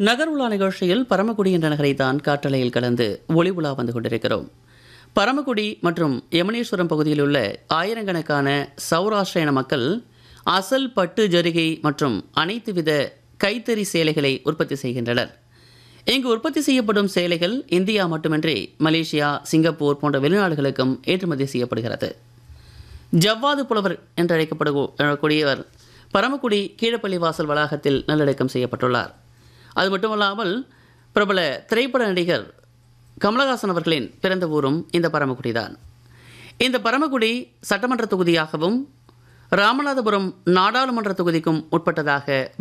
நகர்வுலா நிகழ்ச்சியில் பரமக்குடி என்ற நகரை தான் காற்றலையில் கலந்து ஒளி உலா வந்து கொண்டிருக்கிறோம் பரமக்குடி மற்றும் யமுனேஸ்வரம் பகுதியில் உள்ள ஆயிரக்கணக்கான சௌராஷ்டிர மக்கள் அசல் பட்டு ஜரிகை மற்றும் அனைத்து வித கைத்தறி சேலைகளை உற்பத்தி செய்கின்றனர் இங்கு உற்பத்தி செய்யப்படும் சேலைகள் இந்தியா மட்டுமின்றி மலேசியா சிங்கப்பூர் போன்ற வெளிநாடுகளுக்கும் ஏற்றுமதி செய்யப்படுகிறது ஜவ்வாது புலவர் என்று அழைக்கப்படக்கூடியவர் பரமக்குடி கீழப்பள்ளி வாசல் வளாகத்தில் நல்லடக்கம் செய்யப்பட்டுள்ளார் அது மட்டுமல்லாமல் பிரபல திரைப்பட நடிகர் கமலஹாசன் அவர்களின் பிறந்த ஊரும் இந்த பரமக்குடிதான் இந்த பரமக்குடி சட்டமன்ற தொகுதியாகவும் ராமநாதபுரம் நாடாளுமன்ற தொகுதிக்கும் உட்பட்டதாக